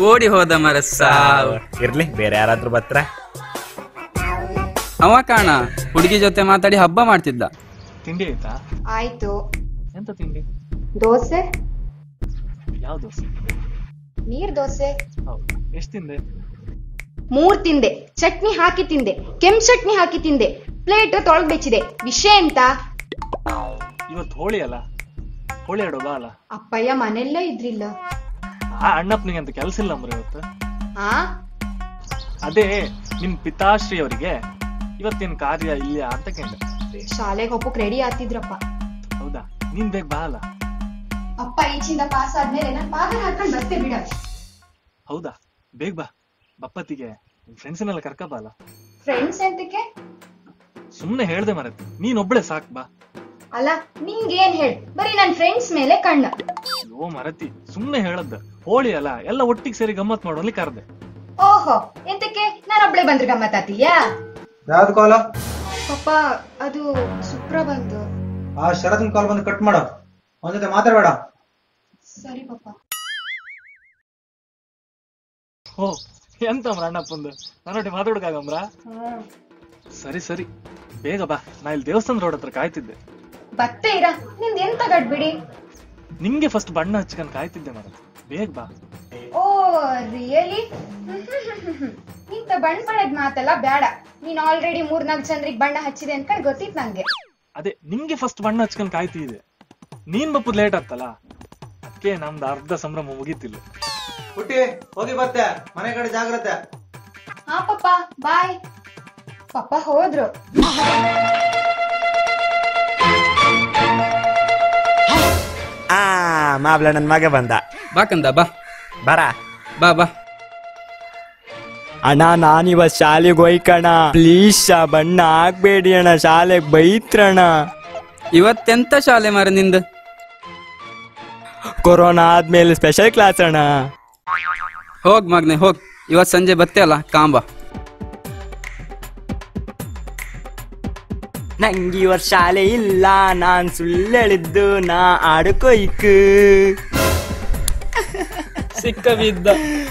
ಓಡಿ ಹೋದ ಮರ ಸಾವು ಇರ್ಲಿ ಬೇರೆ ಯಾರಾದ್ರೂ ಬತ್ರ ಅವ ಕಾಣ ಹುಡುಗಿ ಜೊತೆ ಮಾತಾಡಿ ಹಬ್ಬ ಮಾಡ್ತಿದ್ದ ತಿಂಡಿ ಆಯ್ತಾ ಆಯ್ತು ಎಂತ ತಿಂಡಿ ದೋಸೆ ಯಾವ ದೋಸೆ ನೀರ್ ದೋಸೆ ಹೌದಾ ಎಷ್ಟು ತಿಂದೆ ಮೂರ್ ತಿಂದೆ ಚಟ್ನಿ ಹಾಕಿ ತಿಂದೆ ಕೆಂಪ್ ಚಟ್ನಿ ಹಾಕಿ ತಿಂದೆ ಪ್ಲೇಟ್ ತೊಳಗ್ ಬೆಚ್ಚಿದೆ ವಿಷಯ ಎಂತ ಇವತ್ತು ಹೋಳಿ ಅಲ್ಲ ಹೋಳಿ ಆಡೋ ಬಾ ಅಲ್ಲ ಅಪ್ಪಯ್ಯ ಮನೆಯಲ್ಲೇ ಇದ್ರಿಲ್ಲ ಆ ಅಣ್ಣಪ್ಪನಿಗೆ ಅಂತ ಕೆಲಸ ಇಲ್ಲ ಅಂಬ್ರೆ ಇವತ್ತು ಆ ಅದೇ ನಿಮ್ ಪಿತಾಶ್ರೀ ಅವರಿಗೆ ಇವತ್ತೇನ್ ಕಾರ್ಯ ಇಲ್ಲ ಅಂತ ಕೇಳಿದೆ ಶಾಲೆಗೆ ಹೋಗಕ್ ರೆಡಿ ಆತಿದ್ರಪ್ಪ ಹೌದಾ ನೀನ್ ಬೇಗ ಬಾ ಅಲ್ಲ ಅಪ್ಪ ಈಚಿಂದ ಪಾಸ್ ಆದ್ಮೇಲೆ ನಾನ್ ಪಾದ ಹಾಕೊಂಡ್ ಬರ್ತೆ ಬಿಡ ಹೌದಾ ಬೇಗ ಬಾ ಬಪ್ಪತ್ತಿಗೆ ಫ್ರೆಂಡ್ಸ್ನೆಲ್ಲ ಕರ್ಕ ಬಾ ಅಲ್ಲ ಫ್ರೆಂಡ್ಸ್ ಎಂತಕ್ಕೆ ಸುಮ್ನೆ ಹೇಳ್ದೆ ಮರತಿ ನೀನ್ ಒಬ್ಳೆ ಸಾಕ್ ಬಾ ಅಲ್ಲ ನಿಂಗೇನ್ ಹೇಳ್ ಬರೀ ನನ್ ಫ್ರೆಂಡ್ಸ್ ಮೇಲೆ ಕಣ್ಣ ಅಯ್ಯೋ ಮರತಿ ಸುಮ್ನೆ ಹೇಳದ್ದ ಹೋಳಿ ಅಲ್ಲ ಎಲ್ಲ ಒಟ್ಟಿಗೆ ಸೇರಿ ಗಮ್ಮತ್ ಮಾಡೋಲ್ಲಿ ಕರ್ದೆ ಓಹೋ ಎಂತಕ್ಕೆ ನಾನು ಒಬ್ಳೆ ಬಂದ್ರೆ ಗಮ್ಮತ್ತಾತಿಯಾ ಯಾವ್ದು ಕಾಲ ಪಪ್ಪ ಅದು ಸುಪ್ರ ಬಂತು ಆ ಶರತ್ನ ಕಾಲ್ ಬಂದು ಕಟ್ ಮಾಡು ಅವನ ಜೊತೆ ಮಾತಾಡಬೇಡ ಸರಿ ಪಪ್ಪ ಓ ಎಂತ ಅಮ್ರ ಅಣ್ಣಪ್ಪಂದು ನನ್ನೊಟ್ಟಿಗೆ ಮಾತಾಡೋಕಾಗಮ್ರ ಸರಿ ಸರಿ ಬೇಗ ಬಾ ನಾ ಇಲ್ಲಿ ದೇವಸ್ಥಾನ ರೋಡ್ ಹತ್ರ ಕಾಯ್ತಿದ್ದೆ ಬತ್ತೆ ಇರ ನಿಂದ್ ಎಂತ ಗಡ್ಬಿಡಿ ನಿಂಗೆ ಫಸ್ಟ್ ಬಣ್ಣ ಹಚ್ಕೊಂಡ್ ಕಾಯ್ತಿದ್ದೆ ಮರತಿ ಬೇಗ ಬಾ ಓ ರಿಯಲಿ ಇಂತ ಬಣ್ಣ ಬಣ್ಣದ್ ಮಾತೆಲ್ಲ ಬೇಡ ನೀನ್ ಆಲ್ರೆಡಿ ಮೂರ್ ನಾಲ್ಕು ಜನರಿಗೆ ಬಣ್ಣ ಹಚ್ಚಿದೆ ಅನ್ಕೊಂಡ್ ಗೊತ್ತಿತ್ ನಂಗೆ ಅದೇ ನಿಂಗೆ ಫಸ್ಟ್ ಬಣ್ಣ ಹಚ್ಕೊಂಡ್ ಕಾಯ್ತಿದ್ದೆ ನೀನ್ ಬಪ್ಪದ್ ಲೇಟ್ ಆಗ್ತಲ್ಲ ಅದಕ್ಕೆ ನಮ್ದು ಅರ್ಧ ಸಂಭ್ರಮ ಮುಗೀತಿಲ್ಲ ಹುಟ್ಟಿ ಹೋಗಿ ಬರ್ತೆ ಮನೆ ಕಡೆ ಜಾಗ್ರತೆ ಹಾ ಪಪ್ಪ ಬಾಯ್ ಪಪ್ಪ ಹೋದ್ರು ಆ ಮಾಬ್ಲ ನನ್ ಮಗ ಬಂದ ಬಾ ಕಂದ ಬಾ ಬರ ಬಾ ಬಾ ಅಣ್ಣ ನಾನಿವತ್ ಶಾಲೆಗೆ ಹೋಯ್ಕಣ ಪ್ಲೀಸ್ ಬಣ್ಣ ಹಾಕ್ಬೇಡಿ ಅಣ್ಣ ಶಾಲೆಗೆ ಬೈತ್ರಣ್ಣ ಇವತ್ತೆಂತ ಶಾಲೆ ಮಾರ ನಿಂದ ಕೊರೋನಾ ಆದ್ಮೇಲೆ ಸ್ಪೆಷಲ್ ಕ್ಲಾಸ್ ಅಣ್ಣ ಹೋಗ್ ಮಗ್ನೆ ಹೋಗ್ ಇವತ್ ಸಂಜೆ ಬತ್ತೆ ಅಲ್ಲ ಕಾಂಬ ನಂಗೆ ಇವತ್ ಶಾಲೆ ಇಲ್ಲ ನಾನ್ ಸುಳ್ಳು ಹೇಳಿದ್ದು ನಾ ಆಡ್ಕೊಯ್ಕು ಸಿಕ್ಕ ಬಿದ್ದ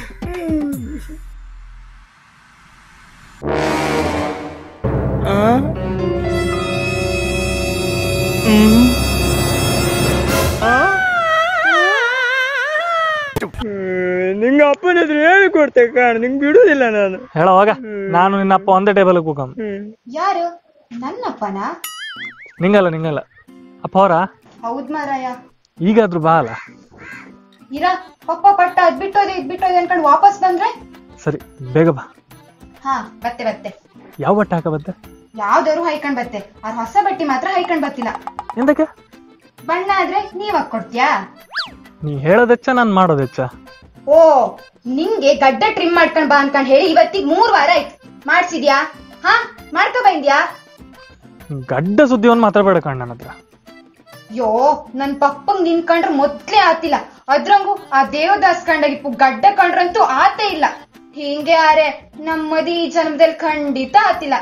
ನಿಂಗ ಅಪ್ಪನ ಹತ್ರ ಹೇಳಿ ಕೊಡ್ತೆ ಕಾಣ ನಿಂಗೆ ಬಿಡುದಿಲ್ಲ ನಾನು ಹೇಳೋವಾಗ ನಾನು ನಿನ್ನ ಅಪ್ಪ ಒಂದೇ ಟೇಬಲ್ ಕೂಕಂ ಯಾರು ನನ್ನಪ್ಪನ ನಿಂಗಲ್ಲ ನಿಂಗಲ್ಲ ಅಪ್ಪ ಅವರ ಹೌದ್ ಮಾರಾಯ ಈಗಾದ್ರೂ ಬಾ ಅಲ್ಲ ಇರ ಪಪ್ಪ ಪಟ್ಟ ಅದ್ ಬಿಟ್ಟೋದೆ ಇದ್ ಬಿಟ್ಟೋದೆ ಅನ್ಕೊಂಡ್ ವಾಪಸ್ ಬಂದ್ರೆ ಸರಿ ಬೇಗ ಬಾ ಹಾ ಬತ್ತೆ ಬತ್ತೆ ಯಾವ ಬಟ್ಟೆ ಹಾಕ ಬತ್ತೆ ಯಾವ್ದಾರು ಹೈಕೊಂಡ್ ಬತ್ತೆ ಅವ್ರ ಹೊಸ ಬಟ್ಟೆ ಮಾತ್ರ ಹೈಕೊಂಡ್ ಬತ್ತಿಲ್ಲ ಎಂತಕ್ಕೆ ಬಣ್ಣ ಆದ್ರೆ ನೀವ್ ಹಾಕೊಡ್ತೀಯಾ ನೀ ಹೇಳೋದೆಚ್ಚ ನಾನು ಮಾಡೋದೆಚ್ಚ ಓ ನಿಂಗೆ ಗಡ್ಡ ಟ್ರಿಮ್ ಮಾಡ್ಕೊಂಡ್ ಬಾ ಅನ್ಕೊಂಡ್ ಹೇಳಿ ಇವತ್ತಿಗ್ ಮೂರ್ ವಾರ ಆಯ್ತು ಮಾಡ್ಸಿದ್ಯಾ ಹಾ ಮಾಡ್ಕೊ ಬಂದ್ಯಾ ಗಡ್ಡ ಸುದ್ದಿಯನ್ನು ಮಾತಾಡಬೇಡ ಕಣ್ಣ ನನ್ನ ಹತ್ರ ಯೋ ನನ್ ಪಪ್ಪಂಗ್ ನಿನ್ಕಂಡ್ರೆ ಮೊದ್ಲೇ ಆತಿಲ್ಲ ಅದ್ರಂಗು ಆ ದೇವದಾಸ್ ಕಂಡಾಗಿಪ್ಪು ಗಡ್ಡ ಕಂಡ್ರಂತೂ ಆತೇ ಇಲ್ಲ ಹಿಂಗೆ ಆರೆ ನಮ್ಮದಿ ಈ ಜನ್ಮದಲ್ಲಿ ಖಂಡಿತ ಆತಿಲ್ಲ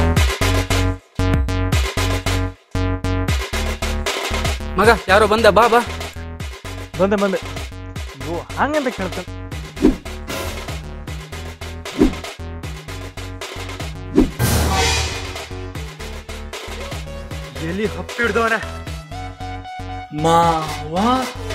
ಮಗ ಯಾರೋ ಬಂದ ಬಾ ಬಾ ಬಂದೆ ಬಂದೆ ಅಯ್ಯೋ ಹಂಗೆಂತ ಕೇಳ್ತೇನೆ ಎಲ್ಲಿ ಹಪ್ಪಿಡ್ದವನ ಮಾವಾ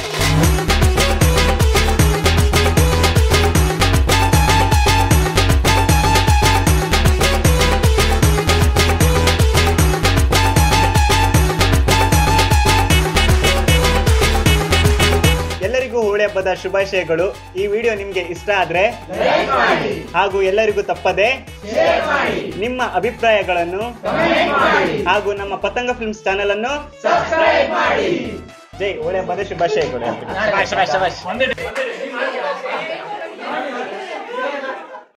ಎಲ್ಲರಿಗೂ ಹೋಳಿ ಹಬ್ಬದ ಶುಭಾಶಯಗಳು ಈ ವಿಡಿಯೋ ನಿಮ್ಗೆ ಇಷ್ಟ ಆದ್ರೆ ಹಾಗೂ ಎಲ್ಲರಿಗೂ ತಪ್ಪದೆ ನಿಮ್ಮ ಅಭಿಪ್ರಾಯಗಳನ್ನು ಹಾಗೂ ನಮ್ಮ ಪತಂಗ ಫಿಲ್ಮ್ಸ್ ಚಾನೆಲ್ ಅನ್ನು ಜೈ ಹೋಳಿ ಹಬ್ಬದ ಶುಭಾಶಯಗಳು